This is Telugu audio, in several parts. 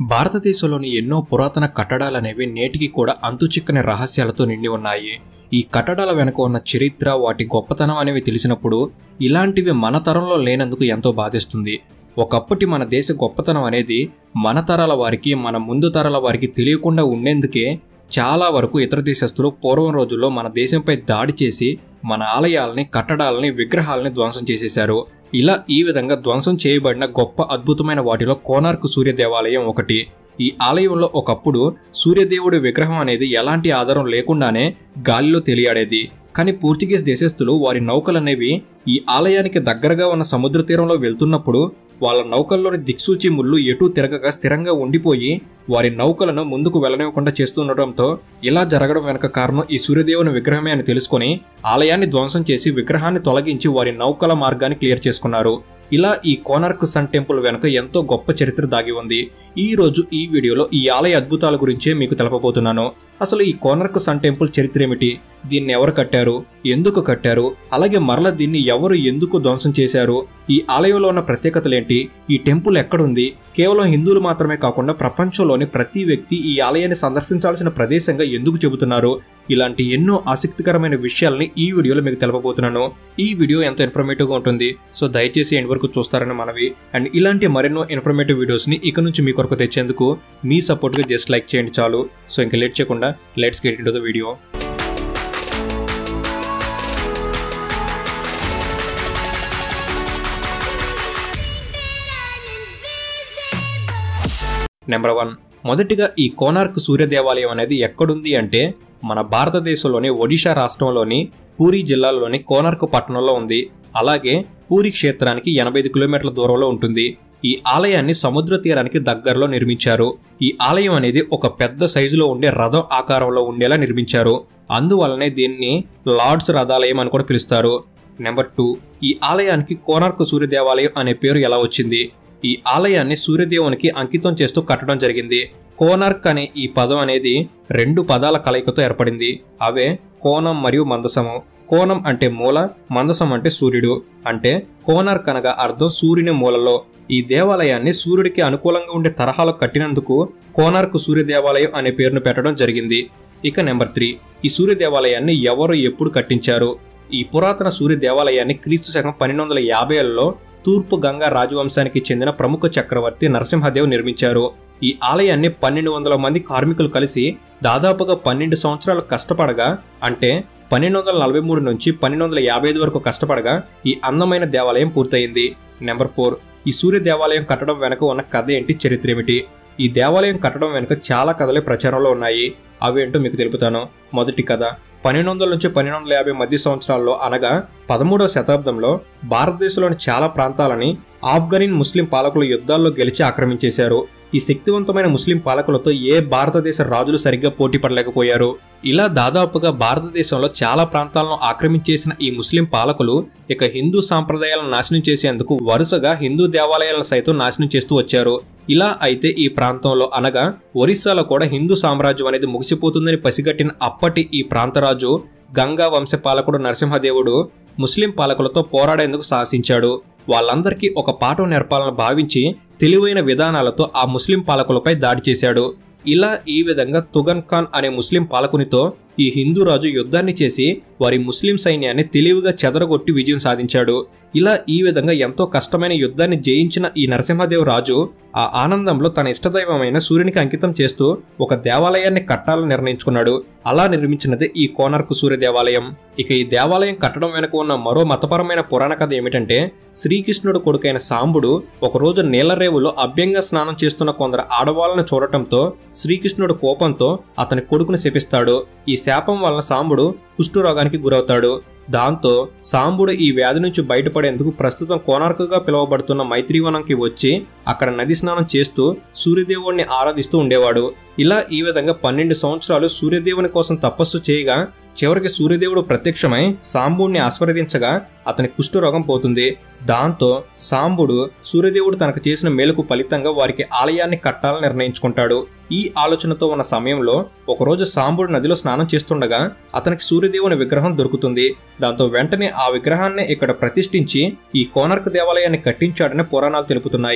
భారతదేశంలోని ఎన్నో పురాతన కట్టడాలనేవి నేటికి కూడా అంతుచిక్కని రహస్యాలతో నిండి ఉన్నాయి ఈ కట్టడాల వెనుక ఉన్న చరిత్ర వాటి గొప్పతనం అనేవి తెలిసినప్పుడు ఇలాంటివి మన తరంలో లేనందుకు ఎంతో బాధిస్తుంది ఒకప్పటి మన దేశ గొప్పతనం అనేది మన తరాల వారికి మన ముందు తరాల వారికి తెలియకుండా ఉండేందుకే చాలా వరకు ఇతర దేశస్తులు పూర్వం రోజుల్లో మన దేశంపై దాడి చేసి మన ఆలయాలని కట్టడాలని విగ్రహాలని ధ్వంసం చేసేశారు ఇలా ఈ విధంగా ధ్వంసం చేయబడిన గొప్ప అద్భుతమైన వాటిలో కోనార్క్ సూర్య దేవాలయం ఒకటి ఈ ఆలయంలో ఒకప్పుడు సూర్యదేవుడి విగ్రహం అనేది ఎలాంటి ఆధారం లేకుండానే గాలిలో తెలియాడేది కానీ పోర్చుగీస్ దేశస్థులు వారి నౌకలనేవి ఈ ఆలయానికి దగ్గరగా ఉన్న సముద్ర తీరంలో వెళ్తున్నప్పుడు వాళ్ళ నౌకల్లోని దిక్సూచి ముళ్ళు ఎటూ తిరగక స్థిరంగా ఉండిపోయి వారి నౌకలను ముందుకు వెళ్ళనివ్వకుండా చేస్తుండటంతో ఇలా జరగడం వెనక కారణం ఈ సూర్యదేవుని విగ్రహమే అని తెలుసుకొని ఆలయాన్ని ధ్వంసం చేసి విగ్రహాన్ని తొలగించి వారి నౌకల మార్గాన్ని క్లియర్ చేసుకున్నారు ఇలా ఈ కోనార్క్ సన్ టెంపుల్ వెనుక ఎంతో గొప్ప చరిత్ర దాగి ఉంది ఈ రోజు ఈ వీడియోలో ఈ ఆలయ అద్భుతాల గురించే మీకు తెలపబోతున్నాను అసలు ఈ కోనార్క్ సన్ టెంపుల్ చరిత్ర ఏమిటి దీన్ని ఎవరు కట్టారు ఎందుకు కట్టారు అలాగే మరల దీన్ని ఎవరు ఎందుకు ధ్వంసం చేశారు ఈ ఆలయంలో ఉన్న ప్రత్యేకతలేంటి ఈ టెంపుల్ ఎక్కడుంది కేవలం హిందువులు మాత్రమే కాకుండా ప్రపంచంలోని ప్రతి వ్యక్తి ఈ ఆలయాన్ని సందర్శించాల్సిన ప్రదేశంగా ఎందుకు చెబుతున్నారు ఇలాంటి ఎన్నో ఆసక్తికరమైన విషయాల్ని ఈ వీడియోలో మీకు తెలపబోతున్నాను ఈ వీడియో ఎంతో ఇన్ఫర్మేటివ్ గా ఉంటుంది సో దయచేసి ఎండ్ వరకు చూస్తారని మనవి అండ్ ఇలాంటి మరెన్నో ఇన్ఫర్మేటివ్ వీడియోస్ ని ఇక నుంచి మీ కొరకు తెచ్చేందుకు మీ సపోర్ట్ గా జస్ట్ లైక్ చేయండి చాలు సో ఇంకా లేట్ చేయకుండా let's get into the video number one మొదటిగా ఈ కోనార్క్ సూర్య దేవాలయం అనేది ఎక్కడుంది అంటే మన భారతదేశంలోని ఒడిషా రాష్ట్రంలోని పూరి జిల్లాలోని కోనార్క్ పట్టణంలో ఉంది అలాగే పూరి క్షేత్రానికి ఎనభై ఐదు కిలోమీటర్ల దూరంలో ఉంటుంది ఈ ఆలయాన్ని సముద్ర తీరానికి దగ్గరలో నిర్మించారు ఈ ఆలయం అనేది ఒక పెద్ద సైజులో ఉండే రథం ఆకారంలో ఉండేలా నిర్మించారు అందువల్లనే దీన్ని లార్డ్స్ రథాలయం అని కూడా పిలుస్తారు నెంబర్ టూ ఈ ఆలయానికి కోనార్క్ సూర్య దేవాలయం అనే పేరు ఎలా వచ్చింది ఈ ఆలయాన్ని సూర్యదేవునికి అంకితం చేస్తూ కట్టడం జరిగింది కోనార్క్ అనే ఈ పదం అనేది రెండు పదాల కలయికతో ఏర్పడింది అవే కోణం మరియు మందసము కోణం అంటే మూల మందసం అంటే సూర్యుడు అంటే కోనార్క్ అనగా అర్థం సూర్యుని మూలలో ఈ దేవాలయాన్ని సూర్యుడికి అనుకూలంగా ఉండే తరహాలో కట్టినందుకు కోనార్క్ సూర్య దేవాలయం అనే పేరును పెట్టడం జరిగింది ఇక నెంబర్ త్రీ ఈ సూర్య దేవాలయాన్ని ఎవరు ఎప్పుడు కట్టించారు ఈ పురాతన సూర్య దేవాలయాన్ని క్రీస్తు శకం పన్నెండు వందల యాభైలలో తూర్పు గంగా రాజవంశానికి చెందిన ప్రముఖ చక్రవర్తి నరసింహదేవ్ నిర్మించారు ఈ ఆలయాన్ని పన్నెండు వందల మంది కార్మికులు కలిసి దాదాపుగా పన్నెండు సంవత్సరాలు కష్టపడగా అంటే పన్నెండు వందల నలభై మూడు నుంచి పన్నెండు వందల యాభై ఐదు వరకు కష్టపడగా ఈ అందమైన దేవాలయం పూర్తయింది నెంబర్ ఫోర్ ఈ సూర్య దేవాలయం కట్టడం వెనుక ఉన్న కథ ఏంటి చరిత్ర ఏమిటి ఈ దేవాలయం కట్టడం వెనుక చాలా కథలే ప్రచారంలో ఉన్నాయి అవేంటో మీకు తెలుపుతాను మొదటి కథ పన్నెండు వందల నుంచి పన్నెండు వందల యాభై మధ్య సంవత్సరాల్లో అనగా పదమూడవ శతాబ్దంలో భారతదేశంలోని చాలా ప్రాంతాలని ఆఫ్ఘనిన్ ముస్లిం పాలకులు యుద్ధాల్లో గెలిచి ఆక్రమించేశారు ఈ శక్తివంతమైన ముస్లిం పాలకులతో ఏ భారతదేశ రాజులు సరిగ్గా పోటీ పడలేకపోయారు ఇలా దాదాపుగా భారతదేశంలో చాలా ప్రాంతాలను ఆక్రమించేసిన ఈ ముస్లిం పాలకులు ఇక హిందూ సాంప్రదాయాలను నాశనం చేసేందుకు వరుసగా హిందూ దేవాలయాలను సైతం నాశనం చేస్తూ వచ్చారు ఇలా అయితే ఈ ప్రాంతంలో అనగా ఒరిస్సాలో కూడా హిందూ సామ్రాజ్యం అనేది ముగిసిపోతుందని పసిగట్టిన అప్పటి ఈ ప్రాంతరాజు గంగా వంశ పాలకుడు నరసింహదేవుడు ముస్లిం పాలకులతో పోరాడేందుకు సాహసించాడు వాళ్ళందరికీ ఒక పాఠం నేర్పాలని భావించి తెలివైన విధానాలతో ఆ ముస్లిం పాలకులపై దాడి చేశాడు ఇలా ఈ విధంగా తుగన్ ఖాన్ అనే ముస్లిం పాలకునితో ఈ హిందూ రాజు యుద్ధాన్ని చేసి వారి ముస్లిం సైన్యాన్ని తెలివిగా చెదరగొట్టి విజయం సాధించాడు ఇలా ఈ విధంగా ఎంతో కష్టమైన యుద్ధాన్ని జయించిన ఈ నరసింహదేవ్ రాజు ఆ ఆనందంలో తన ఇష్టదైవమైన సూర్యునికి అంకితం చేస్తూ ఒక దేవాలయాన్ని కట్టాలని నిర్ణయించుకున్నాడు అలా నిర్మించినదే ఈ కోనార్కు సూర్య దేవాలయం ఇక ఈ దేవాలయం కట్టడం వెనుక ఉన్న మరో మతపరమైన పురాణ కథ ఏమిటంటే శ్రీకృష్ణుడు కొడుకైన సాంబుడు ఒకరోజు నీలరేవులో అభ్యంగా స్నానం చేస్తున్న కొందరు ఆడవాళ్ళను చూడటంతో శ్రీకృష్ణుడు కోపంతో అతని కొడుకుని శపిస్తాడు ఈ శాపం వలన సాంబుడు కుష్ఠరోగానికి గురవుతాడు దాంతో సాంబుడు ఈ వ్యాధి నుంచి బయటపడేందుకు ప్రస్తుతం కోనార్కుగా పిలువబడుతున్న మైత్రీవనంకి వచ్చి అక్కడ నది స్నానం చేస్తూ సూర్యదేవుడిని ఆరాధిస్తూ ఉండేవాడు ఇలా ఈ విధంగా పన్నెండు సంవత్సరాలు సూర్యదేవుని కోసం తపస్సు చేయగా చివరికి సూర్యదేవుడు ప్రత్యక్షమై సాంబుడిని ఆస్వాదించగా అతని కుష్ఠరోగం పోతుంది దాంతో సాంబుడు సూర్యదేవుడు తనకు చేసిన మేలుకు ఫలితంగా వారికి ఆలయాన్ని కట్టాలని నిర్ణయించుకుంటాడు ఈ ఆలోచనతో ఉన్న సమయంలో ఒకరోజు సాంబుడు నదిలో స్నానం చేస్తుండగా అతనికి సూర్యదేవుని విగ్రహం దొరుకుతుంది దాంతో వెంటనే ఆ విగ్రహాన్ని ఇక్కడ ప్రతిష్ఠించి ఈ కోనర్క్ దేవాలయాన్ని కట్టించాడని పురాణాలు తెలుపుతున్నాయి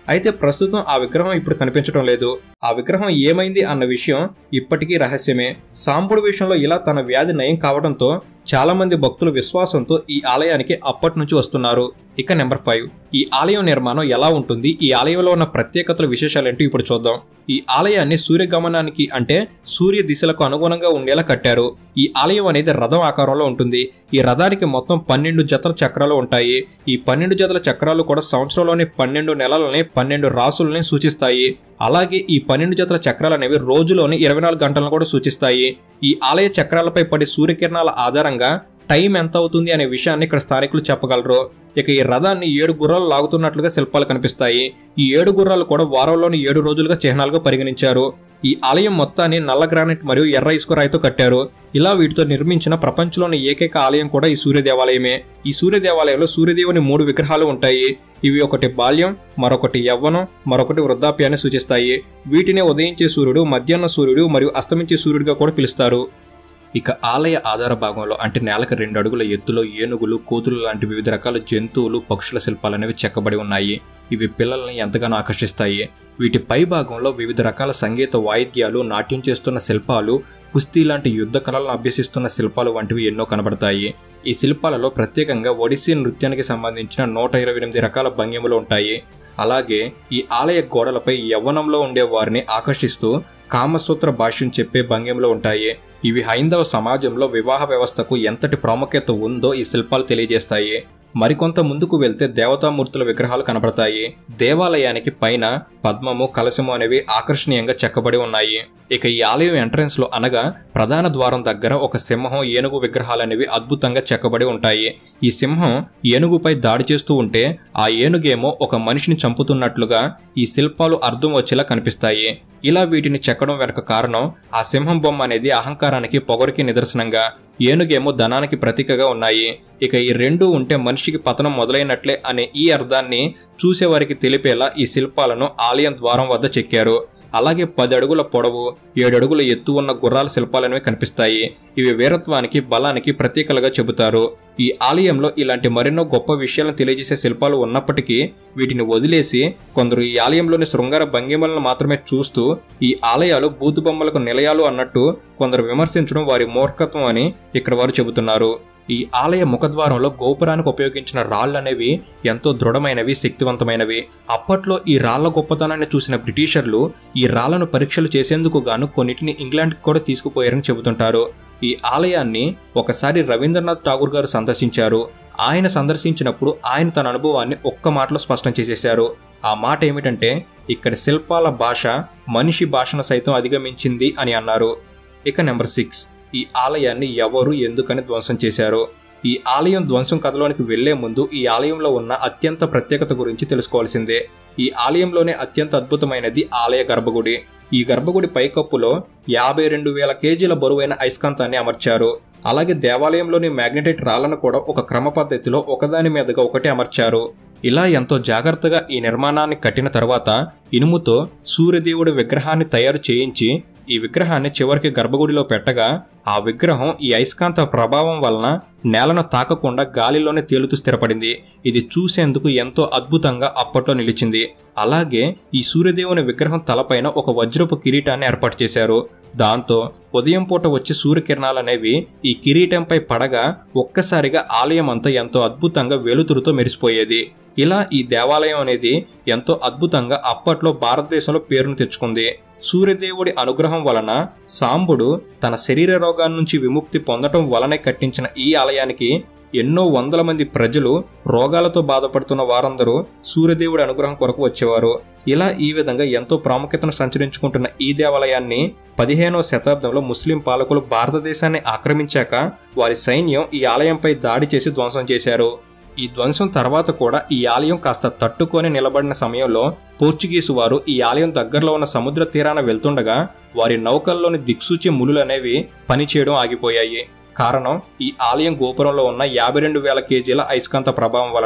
అయితే ప్రస్తుతం ఆ విగ్రహం ఇప్పుడు కనిపించడం లేదు ఆ విగ్రహం ఏమైంది అన్న విషయం ఇప్పటికీ రహస్యమే సాంబుడు విషయంలో ఇలా తన వ్యాధి నయం కావడంతో చాలా మంది భక్తులు విశ్వాసంతో ఈ ఆలయానికి అప్పటి నుంచి వస్తున్నారు ఇక నెంబర్ ఫైవ్ ఈ ఆలయం నిర్మాణం ఎలా ఉంటుంది ఈ ఆలయంలో ఉన్న ప్రత్యేకతల విశేషాలేంటో ఇప్పుడు చూద్దాం ఈ ఆలయాన్ని సూర్యగమనానికి అంటే సూర్య దిశలకు అనుగుణంగా ఉండేలా కట్టారు ఈ ఆలయం అనేది రథం ఆకారంలో ఉంటుంది ఈ రథానికి మొత్తం పన్నెండు జతల చక్రాలు ఉంటాయి ఈ పన్నెండు జతల చక్రాలు కూడా సంవత్సరంలోని పన్నెండు నెలలని పన్నెండు రాసులని సూచిస్తాయి అలాగే ఈ పన్నెండు జతల చక్రాలు అనేవి రోజులోని ఇరవై నాలుగు గంటలను కూడా సూచిస్తాయి ఈ ఆలయ చక్రాలపై పడే సూర్యకిరణాల ఆధారంగా టైం ఎంత అవుతుంది అనే విషయాన్ని ఇక్కడ స్థానికులు చెప్పగలరు ఇక ఈ రథాన్ని ఏడు గుర్రాలు లాగుతున్నట్లుగా శిల్పాలు కనిపిస్తాయి ఈ ఏడు గుర్రాలు కూడా వారంలోని ఏడు రోజులుగా చిహ్నాలుగా పరిగణించారు ఈ ఆలయం మొత్తాన్ని నల్ల గ్రానైట్ మరియు ఎర్ర ఇసుక రాయితో కట్టారు ఇలా వీటితో నిర్మించిన ప్రపంచంలోని ఏకైక ఆలయం కూడా ఈ సూర్య దేవాలయమే ఈ సూర్య దేవాలయంలో సూర్యదేవుని మూడు విగ్రహాలు ఉంటాయి ఇవి ఒకటి బాల్యం మరొకటి యవ్వనం మరొకటి వృద్ధాప్యాన్ని సూచిస్తాయి వీటినే ఉదయించే సూర్యుడు మధ్యాహ్న సూర్యుడు మరియు అస్తమించే సూర్యుడిగా కూడా పిలుస్తారు ఇక ఆలయ ఆధార భాగంలో అంటే నేలకు రెండు అడుగుల ఎత్తులో ఏనుగులు కోతులు లాంటి వివిధ రకాల జంతువులు పక్షుల శిల్పాలు అనేవి చెక్కబడి ఉన్నాయి ఇవి పిల్లల్ని ఎంతగానో ఆకర్షిస్తాయి వీటి పై భాగంలో వివిధ రకాల సంగీత వాయిద్యాలు నాట్యం చేస్తున్న శిల్పాలు కుస్తీ లాంటి యుద్ధ కళలను అభ్యసిస్తున్న శిల్పాలు వంటివి ఎన్నో కనబడతాయి ఈ శిల్పాలలో ప్రత్యేకంగా ఒడిస్సీ నృత్యానికి సంబంధించిన నూట ఇరవై ఎనిమిది రకాల భంగిమలు ఉంటాయి అలాగే ఈ ఆలయ గోడలపై యవ్వనంలో ఉండే వారిని ఆకర్షిస్తూ కామసూత్ర భాష్యం చెప్పే భంగిమలు ఉంటాయి ఇవి హైందవ సమాజంలో వివాహ వ్యవస్థకు ఎంతటి ప్రాముఖ్యత ఉందో ఈ శిల్పాలు తెలియజేస్తాయి మరికొంత ముందుకు వెళ్తే దేవతామూర్తుల విగ్రహాలు కనబడతాయి దేవాలయానికి పైన పద్మము కలశము అనేవి ఆకర్షణీయంగా చెక్కబడి ఉన్నాయి ఇక ఈ ఆలయం ఎంట్రన్స్ లో అనగా ప్రధాన ద్వారం దగ్గర ఒక సింహం ఏనుగు విగ్రహాలు అనేవి అద్భుతంగా చెక్కబడి ఉంటాయి ఈ సింహం ఏనుగుపై దాడి చేస్తూ ఉంటే ఆ ఏనుగేమో ఒక మనిషిని చంపుతున్నట్లుగా ఈ శిల్పాలు అర్థం వచ్చేలా కనిపిస్తాయి ఇలా వీటిని చెక్కడం వెనక కారణం ఆ సింహం బొమ్మ అనేది అహంకారానికి పొగరికి నిదర్శనంగా ఏనుగేమో ధనానికి ప్రతీకగా ఉన్నాయి ఇక ఈ రెండు ఉంటే మనిషికి పతనం మొదలైనట్లే అనే ఈ అర్థాన్ని చూసేవారికి తెలిపేలా ఈ శిల్పాలను ఆలయం ద్వారం వద్ద చెక్కారు అలాగే పది అడుగుల పొడవు ఏడు అడుగుల ఎత్తు ఉన్న గుర్రాల శిల్పాలనేవి కనిపిస్తాయి ఇవి వీరత్వానికి బలానికి ప్రతీకలుగా చెబుతారు ఈ ఆలయంలో ఇలాంటి మరెన్నో గొప్ప విషయాలను తెలియజేసే శిల్పాలు ఉన్నప్పటికీ వీటిని వదిలేసి కొందరు ఈ ఆలయంలోని శృంగార భంగిమలను మాత్రమే చూస్తూ ఈ ఆలయాలు బూతు బొమ్మలకు నిలయాలు అన్నట్టు కొందరు విమర్శించడం వారి మూర్ఖత్వం అని ఇక్కడ వారు చెబుతున్నారు ఈ ఆలయ ముఖద్వారంలో గోపురానికి ఉపయోగించిన రాళ్ళు అనేవి ఎంతో దృఢమైనవి శక్తివంతమైనవి అప్పట్లో ఈ రాళ్ల గొప్పతనాన్ని చూసిన బ్రిటిషర్లు ఈ రాళ్లను పరీక్షలు చేసేందుకు గాను కొన్నిటిని ఇంగ్లాండ్కి కూడా తీసుకుపోయారని చెబుతుంటారు ఈ ఆలయాన్ని ఒకసారి రవీంద్రనాథ్ ఠాగూర్ గారు సందర్శించారు ఆయన సందర్శించినప్పుడు ఆయన తన అనుభవాన్ని ఒక్క మాటలో స్పష్టం చేసేశారు ఆ మాట ఏమిటంటే ఇక్కడ శిల్పాల భాష మనిషి భాషను సైతం అధిగమించింది అని అన్నారు ఇక నెంబర్ సిక్స్ ఈ ఆలయాన్ని ఎవరు ఎందుకని ధ్వంసం చేశారు ఈ ఆలయం ధ్వంసం కథలోనికి వెళ్లే ముందు ఈ ఆలయంలో ఉన్న అత్యంత ప్రత్యేకత గురించి తెలుసుకోవాల్సిందే ఈ ఆలయంలోనే అత్యంత అద్భుతమైనది ఆలయ గర్భగుడి ఈ గర్భగుడి పైకప్పులో యాభై రెండు వేల కేజీల బరువైన అయస్కాంతాన్ని అమర్చారు అలాగే దేవాలయంలోని మ్యాగ్నెటైట్ రాళ్లను కూడా ఒక క్రమ పద్ధతిలో ఒకదాని మీదగా ఒకటి అమర్చారు ఇలా ఎంతో జాగ్రత్తగా ఈ నిర్మాణాన్ని కట్టిన తర్వాత ఇనుముతో సూర్యదేవుడి విగ్రహాన్ని తయారు చేయించి ఈ విగ్రహాన్ని చివరికి గర్భగుడిలో పెట్టగా ఆ విగ్రహం ఈ అయస్కాంత ప్రభావం వలన నేలను తాకకుండా గాలిలోనే తేలుతూ స్థిరపడింది ఇది చూసేందుకు ఎంతో అద్భుతంగా అప్పట్లో నిలిచింది అలాగే ఈ సూర్యదేవుని విగ్రహం తలపైన ఒక వజ్రపు కిరీటాన్ని ఏర్పాటు చేశారు దాంతో ఉదయం పూట వచ్చే సూర్యకిరణాలనేవి ఈ కిరీటంపై పడగా ఒక్కసారిగా ఆలయం అంతా ఎంతో అద్భుతంగా వెలుతురుతో మెరిసిపోయేది ఇలా ఈ దేవాలయం అనేది ఎంతో అద్భుతంగా అప్పట్లో భారతదేశంలో పేరును తెచ్చుకుంది సూర్యదేవుడి అనుగ్రహం వలన సాంబుడు తన శరీర రోగాల నుంచి విముక్తి పొందటం వలనే కట్టించిన ఈ ఆలయానికి ఎన్నో వందల మంది ప్రజలు రోగాలతో బాధపడుతున్న వారందరూ సూర్యదేవుడి అనుగ్రహం కొరకు వచ్చేవారు ఇలా ఈ విధంగా ఎంతో ప్రాముఖ్యతను సంచరించుకుంటున్న ఈ దేవాలయాన్ని పదిహేనవ శతాబ్దంలో ముస్లిం పాలకులు భారతదేశాన్ని ఆక్రమించాక వారి సైన్యం ఈ ఆలయంపై దాడి చేసి ధ్వంసం చేశారు ఈ ధ్వంసం తర్వాత కూడా ఈ ఆలయం కాస్త తట్టుకొని నిలబడిన సమయంలో పోర్చుగీసు వారు ఈ ఆలయం దగ్గరలో ఉన్న సముద్ర తీరాన వెళ్తుండగా వారి నౌకల్లోని దిక్సూచి ములులనేవి పనిచేయడం ఆగిపోయాయి కారణం ఈ ఆలయం గోపురంలో ఉన్న యాభై రెండు వేల కేజీల అయస్కాంత ప్రభావం వలన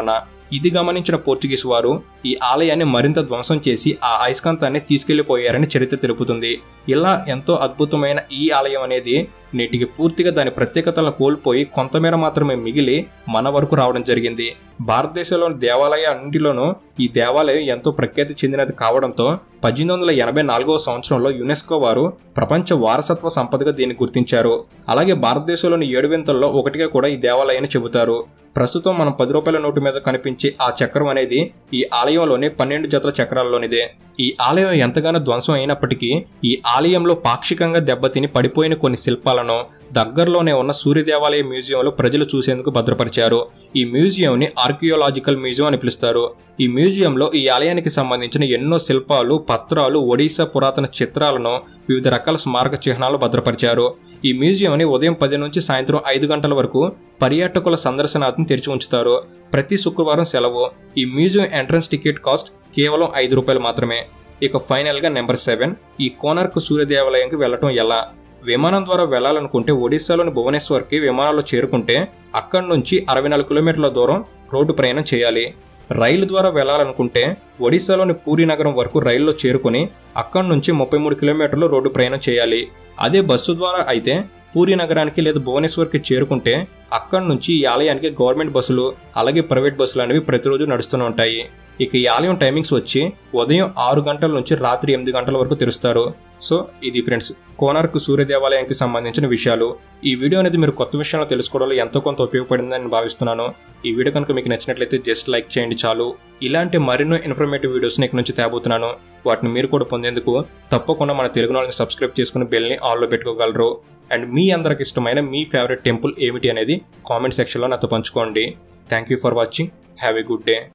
ఇది గమనించిన పోర్చుగీస్ వారు ఈ ఆలయాన్ని మరింత ధ్వంసం చేసి ఆ అయస్కాంతాన్ని తీసుకెళ్లిపోయారని చరిత్ర తెలుపుతుంది ఇలా ఎంతో అద్భుతమైన ఈ ఆలయం అనేది నేటికి పూర్తిగా దాని ప్రత్యేకతలను కోల్పోయి కొంతమేర మాత్రమే మిగిలి మన వరకు రావడం జరిగింది భారతదేశంలోని దేవాలయ అన్నింటిలోనూ ఈ దేవాలయం ఎంతో ప్రఖ్యాతి చెందినది కావడంతో పద్దెనిమిది వందల ఎనభై నాలుగవ సంవత్సరంలో యునెస్కో వారు ప్రపంచ వారసత్వ సంపదగా దీన్ని గుర్తించారు అలాగే భారతదేశంలోని ఏడు వింతల్లో ఒకటిగా కూడా ఈ దేవాలయాన్ని చెబుతారు ప్రస్తుతం మనం పది రూపాయల నోటు మీద కనిపించే ఆ చక్రం అనేది ఈ ఆలయంలోని పన్నెండు జతల చక్రాల్లోనిదే ఈ ఆలయం ఎంతగానో ధ్వంసం అయినప్పటికీ ఈ ఆలయంలో పాక్షికంగా దెబ్బతిని పడిపోయిన కొన్ని శిల్పాలను దగ్గరలోనే ఉన్న సూర్య దేవాలయ మ్యూజియంలో ప్రజలు చూసేందుకు భద్రపరిచారు ఈ మ్యూజియంని ఆర్కియోలాజికల్ మ్యూజియం అని పిలుస్తారు ఈ మ్యూజియంలో ఈ ఆలయానికి సంబంధించిన ఎన్నో శిల్పాలు పత్రాలు ఒడిశా పురాతన చిత్రాలను వివిధ రకాల స్మారక చిహ్నాలు భద్రపరిచారు ఈ మ్యూజియంని ఉదయం పది నుంచి సాయంత్రం ఐదు గంటల వరకు పర్యాటకుల సందర్శనార్థం తెరిచి ఉంచుతారు ప్రతి శుక్రవారం సెలవు ఈ మ్యూజియం ఎంట్రన్స్ టికెట్ కాస్ట్ కేవలం ఐదు రూపాయలు మాత్రమే ఇక ఫైనల్గా నెంబర్ సెవెన్ ఈ కోనార్క్ సూర్య దేవాలయంకి వెళ్ళటం ఎలా విమానం ద్వారా వెళ్ళాలనుకుంటే ఒడిశాలోని భువనేశ్వర్కి విమానాల్లో చేరుకుంటే అక్కడి నుంచి అరవై నాలుగు కిలోమీటర్ల దూరం రోడ్డు ప్రయాణం చేయాలి రైలు ద్వారా వెళ్ళాలనుకుంటే ఒడిశాలోని పూరి నగరం వరకు రైల్లో చేరుకుని అక్కడి నుంచి ముప్పై మూడు కిలోమీటర్లు రోడ్డు ప్రయాణం చేయాలి అదే బస్సు ద్వారా అయితే పూరి నగరానికి లేదా భువనేశ్వర్కి చేరుకుంటే అక్కడి నుంచి ఈ ఆలయానికి గవర్నమెంట్ బస్సులు అలాగే ప్రైవేట్ బస్సులు అనేవి ప్రతిరోజు నడుస్తూనే ఉంటాయి ఇక ఈ ఆలయం టైమింగ్స్ వచ్చి ఉదయం ఆరు గంటల నుంచి రాత్రి ఎనిమిది గంటల వరకు తెరుస్తారు సో ఇది ఫ్రెండ్స్ కోనార్క్ సూర్య దేవాలయానికి సంబంధించిన విషయాలు ఈ వీడియో అనేది మీరు కొత్త విషయాలు తెలుసుకోవడంలో ఎంతో కొంత ఉపయోగపడిందని నేను భావిస్తున్నాను ఈ వీడియో కనుక మీకు నచ్చినట్లయితే జస్ట్ లైక్ చేయండి చాలు ఇలాంటి మరెన్నో ఇన్ఫర్మేటివ్ వీడియోస్ ఇక్కడ నుంచి తేబోతున్నాను వాటిని మీరు కూడా పొందేందుకు తప్పకుండా మన తెలుగు నాలుగు సబ్స్క్రైబ్ చేసుకుని బెల్ని ఆన్లో పెట్టుకోగలరు అండ్ మీ అందరికి ఇష్టమైన మీ ఫేవరెట్ టెంపుల్ ఏమిటి అనేది కామెంట్ సెక్షన్లో నాతో పంచుకోండి thank you for watching have a good day